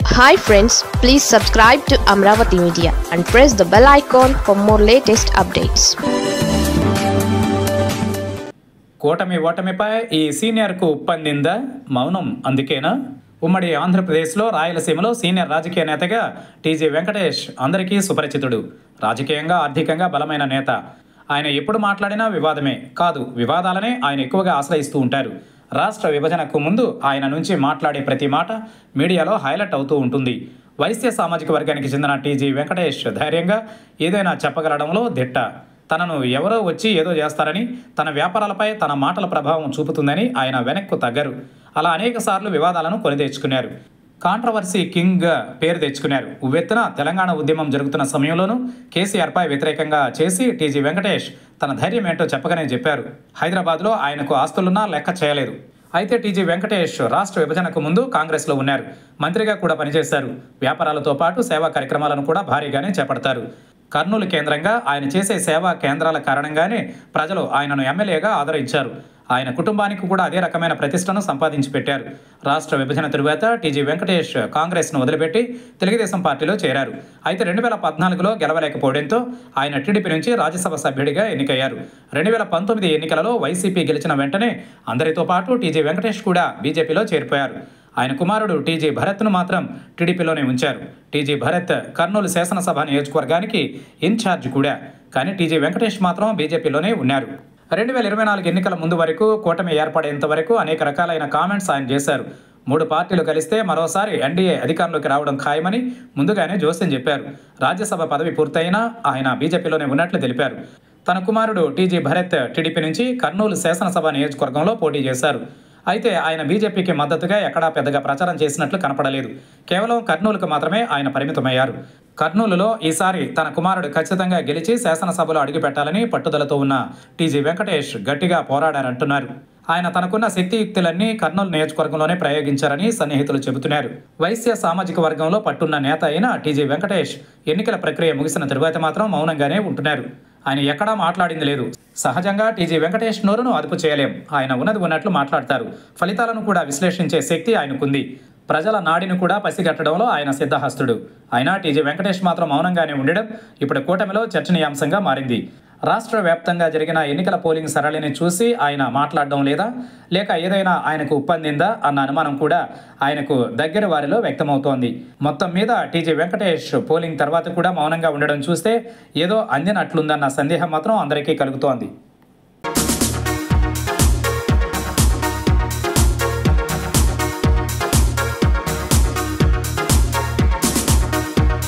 hi friends please subscribe to Amaravati media and press the bell icon for more latest updates కూటమి ఓటమిపై ఈ సీనియర్కు ఉప్పందిందా మౌనం అందుకేనా ఉమ్మడి ఆంధ్రప్రదేశ్లో రాయలసీమలో సీనియర్ రాజకీయ నేతగా టీజీ వెంకటేష్ అందరికీ సుపరిచితుడు రాజకీయంగా ఆర్థికంగా బలమైన నేత ఆయన ఎప్పుడు మాట్లాడినా వివాదమే కాదు వివాదాలనే ఆయన ఎక్కువగా ఆశ్రయిస్తూ ఉంటారు రాష్ట్ర విభజనకు ముందు ఆయన నుంచి మాట్లాడే ప్రతి మాట మీడియాలో హైలైట్ అవుతూ ఉంటుంది వైశ్య సామాజిక వర్గానికి చెందిన టీజీ వెంకటేష్ ధైర్యంగా ఏదైనా చెప్పగలడంలో దిట్ట తనను ఎవరో వచ్చి ఏదో చేస్తారని తన వ్యాపారాలపై తన మాటల ప్రభావం చూపుతుందని ఆయన వెనక్కు తగ్గరు అలా అనేక సార్లు వివాదాలను కొని తెచ్చుకున్నారు కాంట్రవర్సీ కింగ్గా పేరు తెచ్చుకున్నారు ఉవ్వెత్తున తెలంగాణ ఉద్యమం జరుగుతున్న సమయంలోనూ కేసీఆర్పై వ్యతిరేకంగా చేసి టీజీ వెంకటేష్ తన ధైర్యం ఏంటో చెప్పకనే చెప్పారు హైదరాబాద్లో ఆయనకు ఆస్తులున్నా లెక్క చేయలేదు అయితే టీజీ వెంకటేష్ రాష్ట్ర విభజనకు ముందు కాంగ్రెస్లో ఉన్నారు మంత్రిగా కూడా పనిచేశారు వ్యాపారాలతో పాటు సేవా కార్యక్రమాలను కూడా భారీగానే చేపడతారు కర్నూలు కేంద్రంగా ఆయన చేసే సేవా కేంద్రాల కారణంగానే ప్రజలు ఆయనను ఎమ్మెల్యేగా ఆదరించారు ఆయన కుటుంబానికి కూడా అదే రకమైన ప్రతిష్టను సంపాదించి పెట్టారు రాష్ట్ర విభజన తరువాత టీజీ వెంకటేష్ కాంగ్రెస్ను వదిలిపెట్టి తెలుగుదేశం పార్టీలో చేరారు అయితే రెండు వేల పద్నాలుగులో గెలవలేకపోవడంతో ఆయన టీడీపీ నుంచి రాజ్యసభ సభ్యుడిగా ఎన్నికయ్యారు రెండు వేల పంతొమ్మిది ఎన్నికలలో వైసీపీ గెలిచిన వెంటనే అందరితో పాటు టీజీ వెంకటేష్ కూడా బీజేపీలో చేరిపోయారు ఆయన కుమారుడు టీజీ భరత్ను మాత్రం టీడీపీలోనే ఉంచారు టీజీ భరత్ కర్నూలు శాసనసభ నియోజకవర్గానికి ఇన్ఛార్జ్ కూడా కానీ టీజీ వెంకటేష్ మాత్రం బీజేపీలోనే ఉన్నారు రెండు వేల ఇరవై నాలుగు ఎన్నికల ముందు వరకు కూటమి ఏర్పడేంత వరకు అనేక రకాలైన కామెంట్స్ ఆయన చేశారు మూడు పార్టీలు కలిస్తే మరోసారి ఎన్డీఏ అధికారంలోకి రావడం ఖాయమని ముందుగానే జోస్యం చెప్పారు రాజ్యసభ పదవి పూర్తయినా ఆయన బీజేపీలోనే ఉన్నట్లు తెలిపారు తన కుమారుడు టీజీ భరత్ టీడీపీ నుంచి కర్నూలు శాసనసభ నియోజకవర్గంలో పోటీ చేశారు అయితే ఆయన బీజేపీకి మద్దతుగా ఎక్కడా పెద్దగా ప్రచారం చేసినట్లు కనపడలేదు కేవలం కర్నూలుకు మాత్రమే ఆయన పరిమితమయ్యారు కర్నూలులో ఈసారి తన కుమారుడు ఖచ్చితంగా గెలిచి శాసనసభలో అడుగుపెట్టాలని పట్టుదలతో ఉన్న టీజీ వెంకటేష్ గట్టిగా పోరాడారంటున్నారు ఆయన తనకున్న శక్తియుక్తులన్నీ కర్నూలు నియోజకవర్గంలోనే ప్రయోగించారని సన్నిహితులు చెబుతున్నారు వైశ్య సామాజిక వర్గంలో పట్టున్న నేత అయిన టీజీ వెంకటేష్ ఎన్నికల ప్రక్రియ ముగిసిన తరువాత మాత్రం మౌనంగానే ఉంటున్నారు ఆయన ఎక్కడా మాట్లాడింది లేదు సహజంగా టీజీ వెంకటేష్ నోరును అదుపు చేయలేం ఆయన ఉన్నది ఉన్నట్లు మాట్లాడతారు ఫలితాలను కూడా విశ్లేషించే శక్తి ఆయనకుంది ప్రజల నాడిని కూడా పసిగట్టడంలో ఆయన సిద్ధహస్తుడు అయినా టీజీ వెంకటేష్ మాత్రం మౌనంగానే ఉండడం ఇప్పుడు కూటమిలో చర్చనీయాంశంగా మారింది రాష్ట్ర వ్యాప్తంగా జరిగిన ఎన్నికల పోలింగ్ సరళిని చూసి ఆయన మాట్లాడడం లేదా లేక ఏదైనా ఆయనకు ఉప్పందిందా అన్న అనుమానం కూడా ఆయనకు దగ్గర వారిలో వ్యక్తమవుతోంది మొత్తం మీద టీజీ వెంకటేష్ పోలింగ్ తర్వాత కూడా మౌనంగా ఉండడం చూస్తే ఏదో అందినట్లుందన్న సందేహం మాత్రం అందరికీ కలుగుతోంది